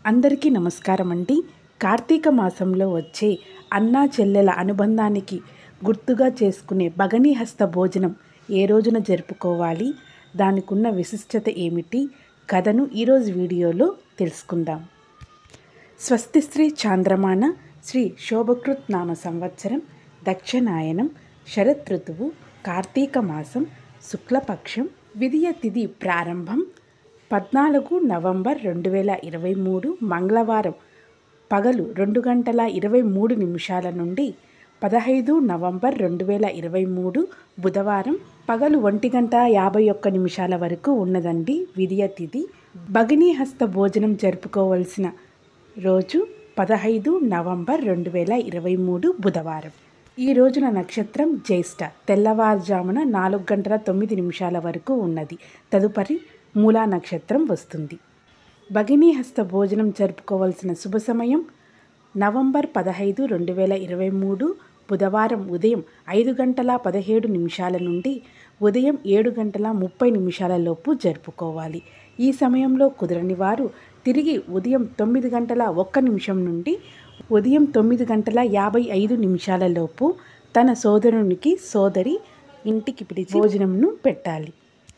అందరికీ నమస్కారం అండి కార్తీక మాసంలో వచ్చే అన్నా చెల్లెల అనుబంధానికి గుర్తుగా చేసుకునే భగనీ హస్త భోజనం ఏ రోజున జరుపుకోవాలి దానికున్న విశిష్టత ఏమిటి కథను ఈరోజు వీడియోలో తెలుసుకుందాం స్వస్తి శ్రీ చాంద్రమాన శ్రీ శోభకృత్ నామ సంవత్సరం దక్షిణాయనం శరత్ ఋతువు కార్తీక మాసం శుక్లపక్షం విధియ తిథి ప్రారంభం పద్నాలుగు నవంబర్ రెండు వేల ఇరవై మూడు మంగళవారం పగలు రెండు గంటల ఇరవై మూడు నిమిషాల నుండి పదహైదు నవంబర్ రెండు వేల ఇరవై మూడు బుధవారం పగలు ఒంటి గంట యాభై ఒక్క నిమిషాల వరకు ఉన్నదండి విధియ తిథి భగినీ హస్త భోజనం జరుపుకోవలసిన రోజు పదహైదు నవంబర్ రెండు వేల ఇరవై మూడు బుధవారం ఈ రోజున నక్షత్రం జ్యేష్ఠ తెల్లవారుజామున నాలుగు గంటల తొమ్మిది నిమిషాల వరకు ఉన్నది తదుపరి మూలా నక్షత్రం వస్తుంది భగినీ హస్త భోజనం జరుపుకోవాల్సిన శుభ సమయం నవంబర్ పదహైదు రెండు వేల ఇరవై మూడు బుధవారం ఉదయం ఐదు గంటల పదిహేడు నిమిషాల నుండి ఉదయం ఏడు గంటల ముప్పై నిమిషాల లోపు జరుపుకోవాలి ఈ సమయంలో కుదరని వారు తిరిగి ఉదయం తొమ్మిది గంటల ఒక్క నిమిషం నుండి ఉదయం తొమ్మిది గంటల యాభై ఐదు నిమిషాల లోపు తన సోదరునికి సోదరి ఇంటికి పిలిచి భోజనంను పెట్టాలి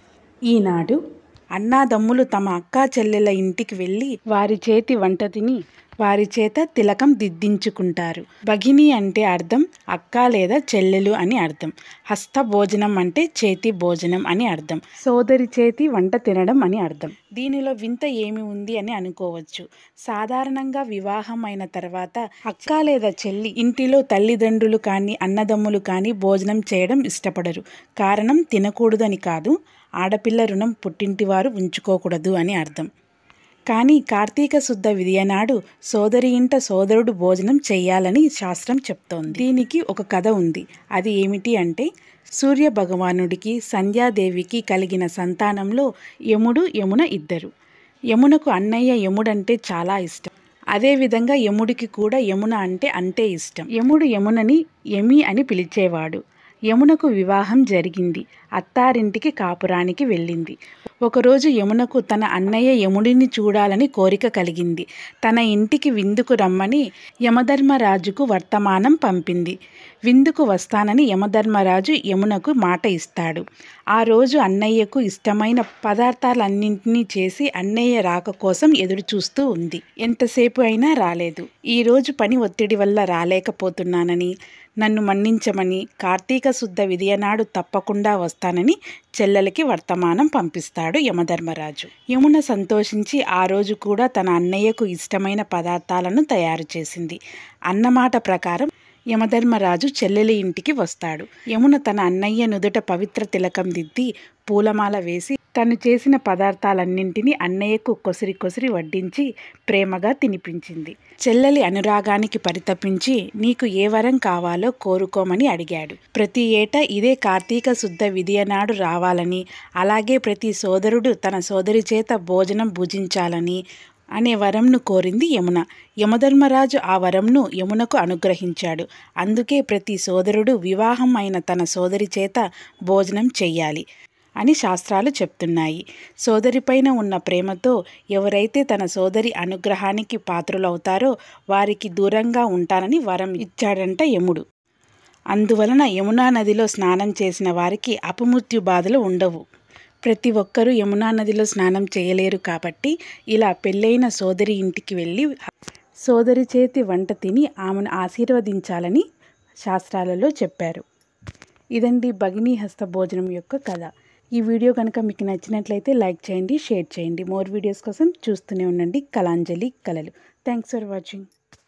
ఈనాడు అన్నాదమ్ములు తమ అక్కా చెల్లెల ఇంటికి వెళ్ళి వారి చేతి వంట తిని వారి చేత తిలకం దిద్దించుకుంటారు భగిని అంటే అర్థం అక్క లేదా చెల్లెలు అని అర్థం హస్త భోజనం అంటే చేతి భోజనం అని అర్థం సోదరి చేతి వంట తినడం అని అర్థం దీనిలో వింత ఏమి ఉంది అని అనుకోవచ్చు సాధారణంగా వివాహం అయిన తర్వాత అక్క లేదా చెల్లి ఇంటిలో తల్లిదండ్రులు కానీ అన్నదమ్ములు కానీ భోజనం చేయడం ఇష్టపడరు కారణం తినకూడదని కాదు ఆడపిల్ల రుణం పుట్టింటివారు ఉంచుకోకూడదు అని అర్థం కానీ కార్తీక శుద్ధ విధియనాడు సోదరి ఇంట సోదరుడు భోజనం చెయ్యాలని శాస్త్రం చెప్తోంది దీనికి ఒక కథ ఉంది అది ఏమిటి అంటే సూర్య భగవానుడికి సంధ్యాదేవికి కలిగిన సంతానంలో యముడు యమున ఇద్దరు యమునకు అన్నయ్య యముడంటే చాలా ఇష్టం అదేవిధంగా యముడికి కూడా యమున అంటే అంతే ఇష్టం యముడు యమునని యమి అని పిలిచేవాడు యమునకు వివాహం జరిగింది అత్తారింటికి కాపురానికి వెళ్ళింది ఒకరోజు యమునకు తన అన్నయ్య యముడిని చూడాలని కోరిక కలిగింది తన ఇంటికి విందుకు రమ్మని యమధర్మరాజుకు వర్తమానం పంపింది విందుకు వస్తానని యమధర్మరాజు యమునకు మాట ఇస్తాడు ఆ రోజు అన్నయ్యకు ఇష్టమైన పదార్థాలన్నింటినీ చేసి అన్నయ్య రాక కోసం ఎదురు చూస్తూ ఉంది ఎంతసేపు అయినా రాలేదు ఈరోజు పని ఒత్తిడి వల్ల రాలేకపోతున్నానని నన్ను మన్నించమని కార్తీక శుద్ధ విధియనాడు తప్పకుండా వస్తానని చెల్లెలకి వర్తమానం పంపిస్తాడు యమధర్మరాజు యమున సంతోషించి ఆ రోజు కూడా తన అన్నయ్యకు ఇష్టమైన పదార్థాలను తయారు చేసింది అన్నమాట ప్రకారం యమధర్మరాజు చెల్లెలి ఇంటికి వస్తాడు యమున తన అన్నయ్య నుదుట పవిత్ర తిలకం దిద్ది పూలమాల వేసి తను చేసిన పదార్థాలన్నింటినీ అన్నయ్యకు కొసిరి కొసిరి వడ్డించి ప్రేమగా తినిపించింది చెల్లెలి అనురాగానికి పరితపించి నీకు ఏ వరం కావాలో కోరుకోమని అడిగాడు ప్రతి ఏటా ఇదే కార్తీక శుద్ధ విధియనాడు రావాలని అలాగే ప్రతి సోదరుడు తన సోదరి చేత భోజనం భుజించాలని అనే వరంను కోరింది యమున యమధర్మరాజు ఆ వరంను యమునకు అనుగ్రహించాడు అందుకే ప్రతి సోదరుడు వివాహం అయిన తన సోదరి చేత భోజనం చెయ్యాలి అని శాస్త్రాలు చెప్తున్నాయి సోదరిపైన ఉన్న ప్రేమతో ఎవరైతే తన సోదరి అనుగ్రహానికి పాత్రులవుతారో వారికి దూరంగా ఉంటానని వరం ఇచ్చాడంట యముడు అందువలన యమునా నదిలో స్నానం చేసిన వారికి అపమృత్యు బాధలు ఉండవు ప్రతి ఒక్కరూ యమునా నదిలో స్నానం చేయలేరు కాబట్టి ఇలా పెళ్ళైన సోదరి ఇంటికి వెళ్ళి సోదరి చేతి వంట తిని ఆమెను ఆశీర్వదించాలని శాస్త్రాలలో చెప్పారు ఇదండి భగినీ హస్త భోజనం యొక్క కథ ఈ వీడియో కనుక మీకు నచ్చినట్లయితే లైక్ చేయండి షేర్ చేయండి మోర్ వీడియోస్ కోసం చూస్తూనే ఉండండి కళాంజలి కళలు థ్యాంక్స్ ఫర్ వాచింగ్